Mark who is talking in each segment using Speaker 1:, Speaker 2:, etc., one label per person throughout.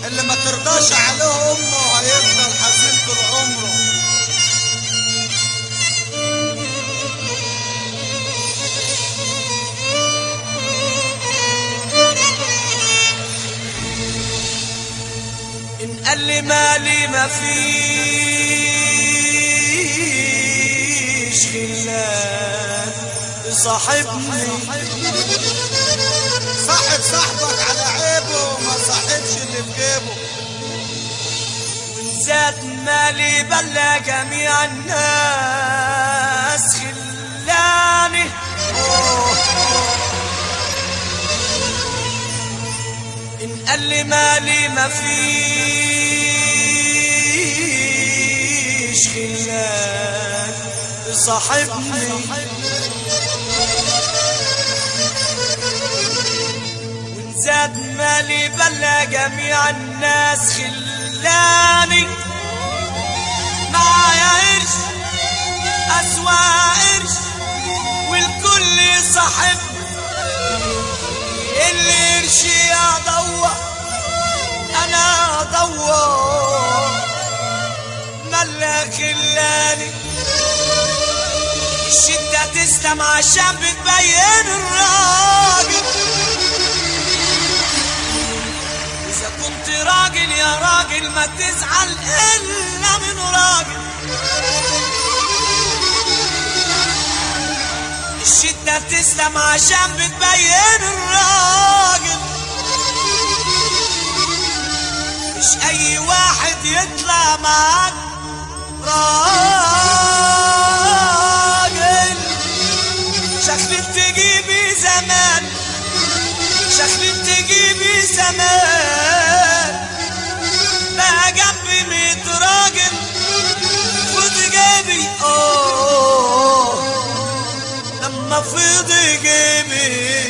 Speaker 1: اللي ما ترضاش عليه امه هيفضل حزين طول عمره
Speaker 2: إن قال لي مالي ما فيش خلان صاحبني
Speaker 1: صاحب صاحبك على عيبه وما صاحبش اللي في جيبه
Speaker 2: وإن زاد مالي بلا جميع الناس خلاني إن قال لي مالي ما فيش خلان صاحبني وإن زاد مالي بلا جميع الناس خلاني معايا قرش أسوأ قرش والكل صاحب اللي قرشي أدور أنا أدور ملا خلاني الشدة تسلم عشان بتبين الراجل إذا كنت راجل يا راجل ما تزعل إلا من راجل الشدة تسلم عشان بتبين الراجل مش أي واحد يطلع معاك راجل شكلك تجيبي زمان شكلك تجيبي زمان بقى جنبي ميت راجل خد جيبي اوه لما فض جيبي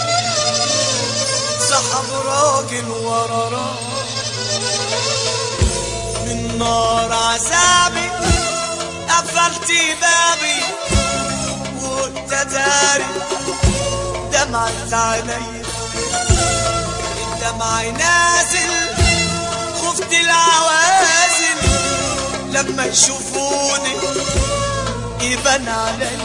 Speaker 2: سحب راجل ورا راجل من نار عذابي قفلت بابي وقلت داري دمعت عيني الدمع نازل خفت العوازل لما يشوفوني يبان علي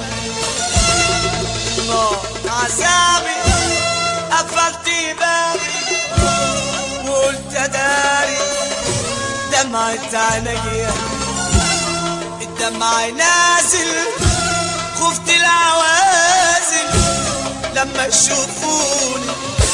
Speaker 2: نار عذابي قفلت بابي وقلت داري دمعت عينيا الدمع نازل خفت العوازل لما يشوفوني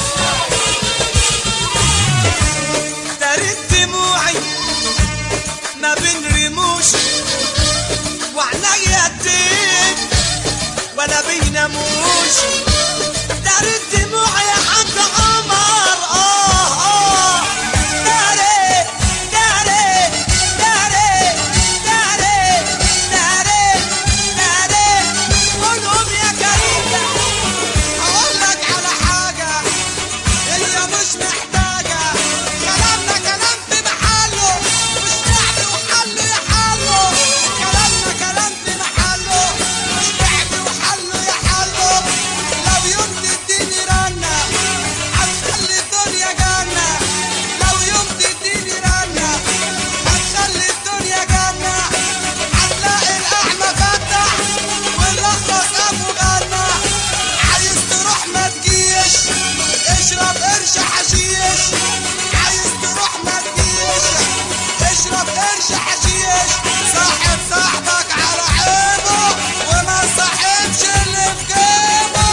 Speaker 2: دارت دموعي ما بين رموشي وعنيا الدين ولا بيناموش دارت دموعي يا حاج عمر اه اه داري داري داري داري داري داري قولهم يا كريم
Speaker 1: هقول لك على حاجة هي مش محتاجة كلامنا كلام في محله مش نحل وحله يحله كلامنا كلام في محله مش نحل وحله يحله لو يوم تديني رنة هتخلي الدنيا جنة لو يوم تديني رنة هتخلي الدنيا جنة هتلاقي الأعمى فتح والأخرس أبو غنى عايز تروح ما تجيش اشرب قرش حشيش عايز تروح ما تجيش اشرب قرش حشيش صاحب صاحبك على عيبه وما صاحبش اللي في جيبه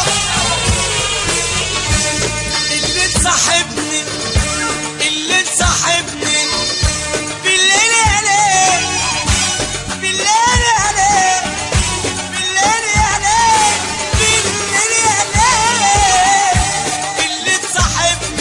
Speaker 2: اللي تصاحبني اللي تصاحبني بالليل عليك بالليل عليك بالليل عليك بالليل عليك اللي تصاحبني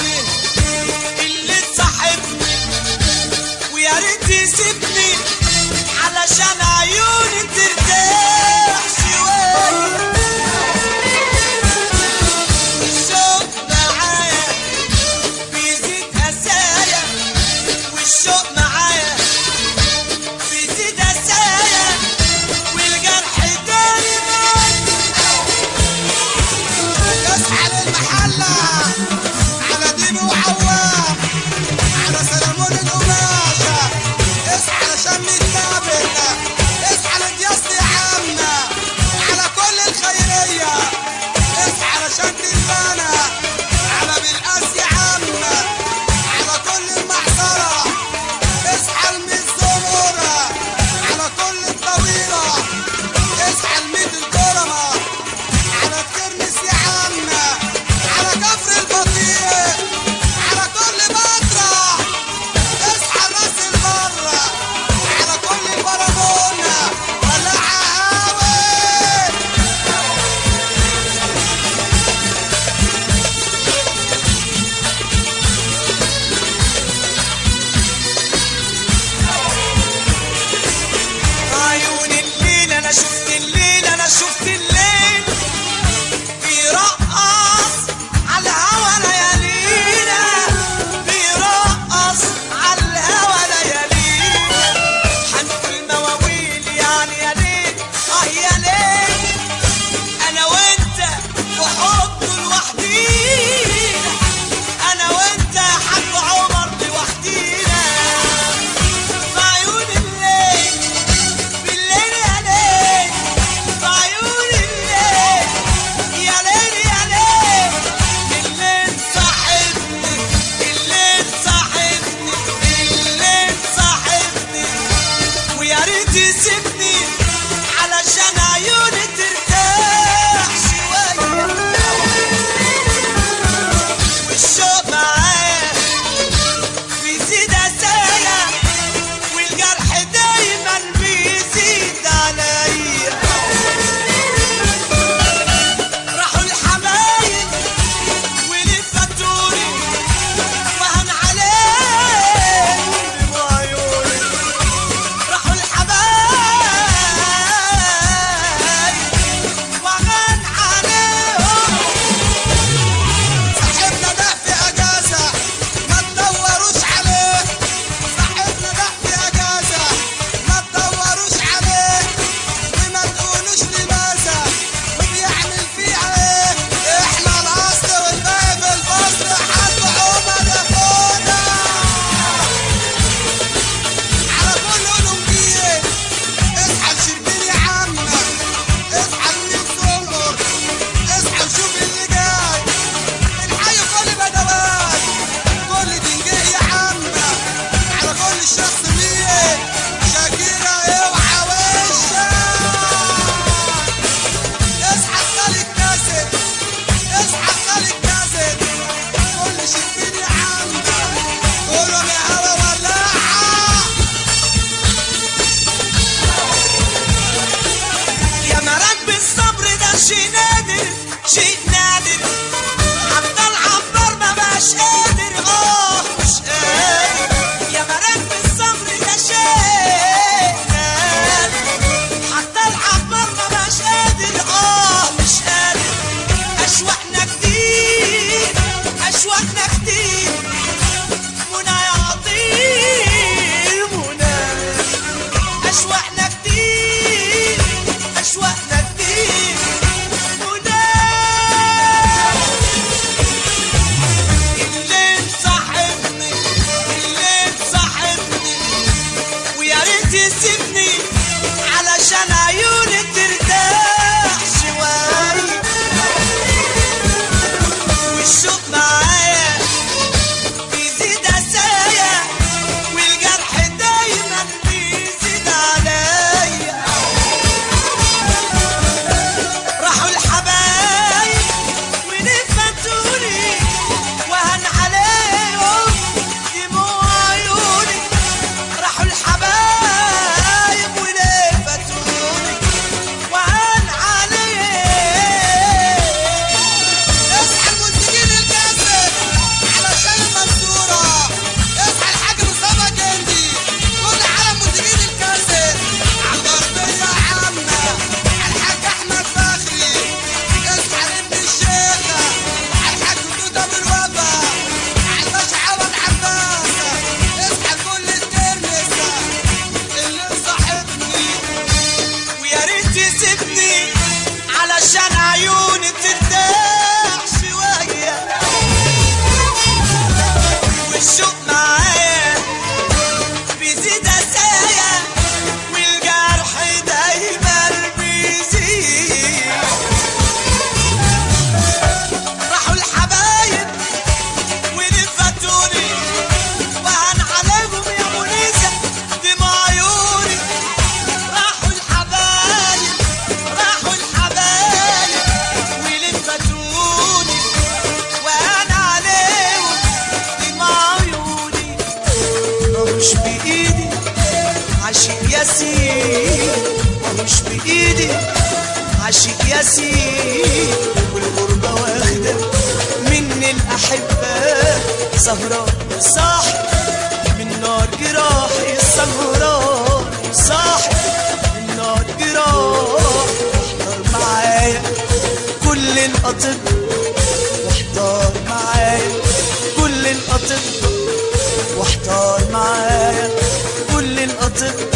Speaker 2: ياسين ماهوش بايدي عاشق ياسين والغربة واخدة من الأحبة سهران صاحب من نار جراحي السهران صاحب من نار جراحي واحضر معايا كل الأطباء واحضر معايا كل الأطباء واحضر معايا كل الأطباء